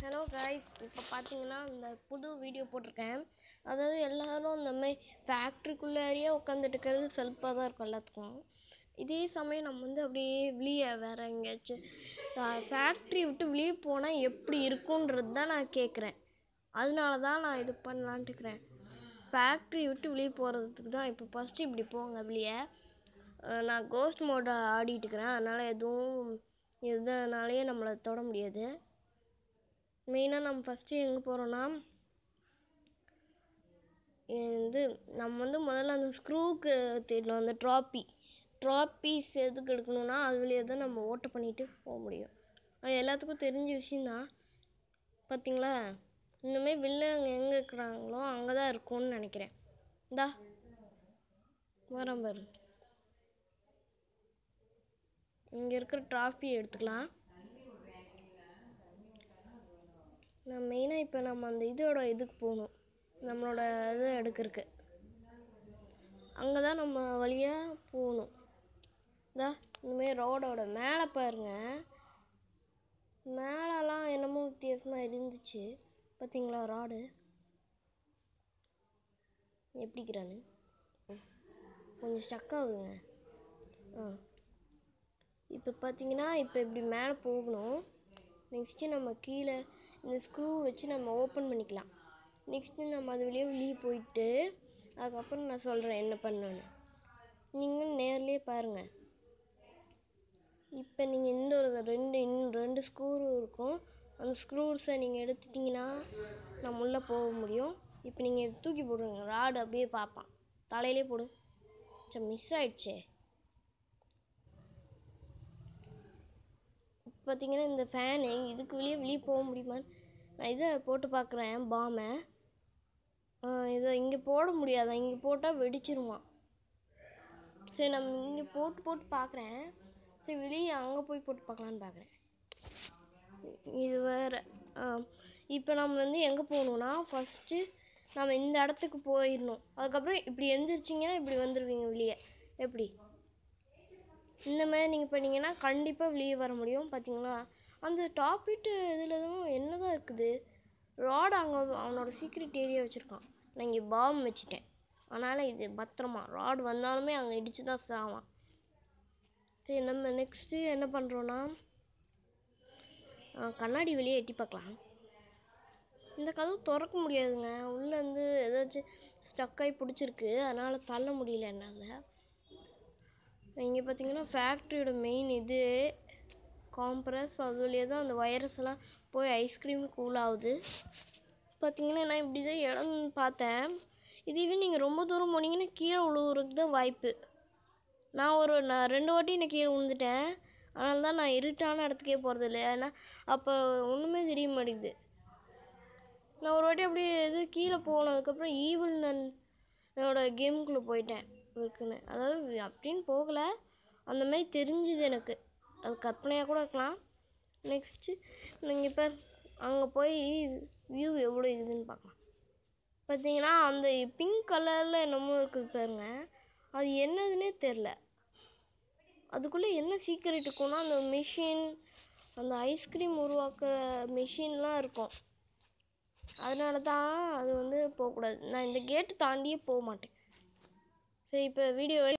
hello guys இப்போ பார்த்தீங்கன்னா இந்த புது வீடியோ போட்டிருக்கேன் அதாவது எல்லாரும் இந்த மாதிரி ஃபேக்ட்ரிக்குள்ளேயே உட்காந்துட்டு இருக்கிறது செல்ஃபாக தான் இருக்கும் எல்லாத்துக்கும் இதே சமயம் நம்ம வந்து அப்படியே வெளியே வேறு எங்கேயாச்சும் ஃபேக்ட்ரி விட்டு வெளியே போனால் எப்படி இருக்குன்றது தான் நான் கேட்குறேன் அதனால தான் நான் இது பண்ணலான்ட்டு இருக்கிறேன் ஃபேக்ட்ரி விட்டு வெளியே போகிறதுக்கு தான் இப்போ ஃபஸ்ட்டு இப்படி போங்க வெளியே அஹ் நான் கோஸ்ட் மோட ஆடிட்டு இருக்கிறேன் அதனால் எதுவும் எதனாலேயே நம்மளை தொட முடியாது மெயினாக நம்ம ஃபஸ்ட்டு எங்கே போகிறோன்னா இது நம்ம வந்து முதல்ல அந்த ஸ்க்ரூவுக்கு தேடணும் அந்த ட்ராப்பி ட்ராப்பீஸ் எதுக்கு எடுக்கணும்னா அது வழியாக தான் நம்ம ஓட்ட பண்ணிட்டு போக முடியும் அது எல்லாத்துக்கும் தெரிஞ்ச விஷயந்தான் பார்த்தீங்களா இன்னுமே வில்லங்க எங்கே இருக்கிறாங்களோ அங்கே தான் இருக்கும்னு நினைக்கிறேன் இந்தா வரேன் பாரு இங்கே இருக்கிற ட்ராஃபி எடுத்துக்கலாம் நான் மெயினாக இப்போ நம்ம அந்த இதோட இதுக்கு போகணும் நம்மளோட இது எடுக்கிறதுக்கு அங்கே தான் நம்ம வழியாக போகணும் இதா இந்தமாரி ரோடோட மேலே பாருங்க மேலெலாம் என்னமோ வித்தியாசமாக இருந்துச்சு பார்த்தீங்களா ராடு எப்படிக்கிறான்னு கொஞ்சம் ஸ்டக் ஆகுதுங்க ஆ இப்போ பார்த்தீங்கன்னா இப்போ இப்படி மேலே போகணும் நெக்ஸ்ட்டு நம்ம கீழே இந்த ஸ்க்ரூ வச்சு நம்ம ஓப்பன் பண்ணிக்கலாம் நெக்ஸ்ட்டு நம்ம அது வெளியே வெளியே போயிட்டு அதுக்கப்புறம் நான் சொல்கிறேன் என்ன பண்ணணும்னு நீங்கள் நேர்லேயே பாருங்கள் இப்போ நீங்கள் இந்த ஒரு ரெண்டு இன்னும் ரெண்டு ஸ்க்ரூ இருக்கும் அந்த ஸ்க்ரூஸை நீங்கள் எடுத்துட்டிங்கன்னா நம்ம உள்ளே போக முடியும் இப்போ நீங்கள் இதை தூக்கி போடுங்க ராடு அப்படியே பார்ப்பான் தலையிலே போடு சரி மிஸ் ஆயிடுச்சே பார்த்தீங்கன்னா இந்த ஃபேனு இதுக்கு வெளியே வெளியே போக முடியுமான்னு நான் இதை போட்டு பார்க்குறேன் பாமை இதை இங்கே போட முடியாதா இங்கே போட்டால் வெடிச்சிருவான் சரி நம்ம இங்கே போட்டு போட்டு பார்க்குறேன் சரி வெளியே அங்கே போய் போட்டு பார்க்கலான்னு பார்க்குறேன் இது வேறு இப்போ நம்ம வந்து எங்கே போகணுன்னா ஃபஸ்ட்டு நம்ம இந்த இடத்துக்கு போயிடணும் அதுக்கப்புறம் இப்படி எந்திரிச்சிங்கன்னா இப்படி வந்துடுவீங்க வெளியே எப்படி இந்த மாதிரி நீங்கள் பண்ணீங்கன்னா கண்டிப்பாக வெளியே வர முடியும் பார்த்தீங்களா அந்த டாப்பிட்டு இதில் எதுவும் என்ன தான் இருக்குது ராட் அங்கே அவனோட சீக்ரெட் ஏரியா வச்சுருக்கான் நான் இங்கே பாம் வச்சுட்டேன் அதனால் இது பத்திரமா ராட் வந்தாலுமே அங்கே இடித்து தான் சாவான் சரி நம்ம நெக்ஸ்ட்டு என்ன பண்ணுறோன்னா கண்ணாடி வெளியே எட்டி பார்க்கலாம் இந்த கதவு திறக்க முடியாதுங்க உள்ளேருந்து ஏதாச்சும் ஸ்டக்காகி பிடிச்சிருக்கு அதனால் தள்ள முடியல என்னால் இங்கே பார்த்தீங்கன்னா ஃபேக்ட்ரியோட மெயின் இது காம்ப்ரஸ் அது வழியாக தான் அந்த வைரஸ் எல்லாம் போய் ஐஸ்கிரீம் கூல் ஆகுது பார்த்தீங்கன்னா நான் இப்படி தான் இடம் பார்த்தேன் இதுவே நீங்கள் ரொம்ப தூரம் போனீங்கன்னா கீழே விழுவுறதுக்கு தான் வாய்ப்பு நான் ஒரு நான் ரெண்டு வாட்டி நான் கீழே விழுந்துட்டேன் அதனால தான் நான் இருட்டான இடத்துக்கே போகிறது இல்லை ஏன்னா அப்போ ஒன்றுமே தெரிய மாட்டேங்குது நான் ஒரு வாட்டி அப்படியே இது கீழே போனதுக்கப்புறம் ஈவில் நான் என்னோடய கேமுக்குள்ளே போயிட்டேன் இருக்குன்னு அதாவது அப்படின்னு போகலை அந்த மாதிரி தெரிஞ்சுது எனக்கு அது கற்பனையாக கூட இருக்கலாம் நெக்ஸ்ட்டு நீங்கள் இப்போ அங்கே போய் வியூ எவ்வளோ இருக்குதுன்னு பார்க்கலாம் பார்த்தீங்கன்னா அந்த பிங்க் கலரில் என்னமோ இருக்குது பாருங்க அது என்னதுன்னே தெரில அதுக்குள்ளே என்ன சீக்கிரட் இருக்கும்னா அந்த மிஷின் அந்த ஐஸ்கிரீம் உருவாக்குற மிஷின்லாம் இருக்கும் அதனால தான் அது வந்து போகக்கூடாது நான் இந்த கேட்டு தாண்டியே போக மாட்டேன் சரி இப்போ வீடியோ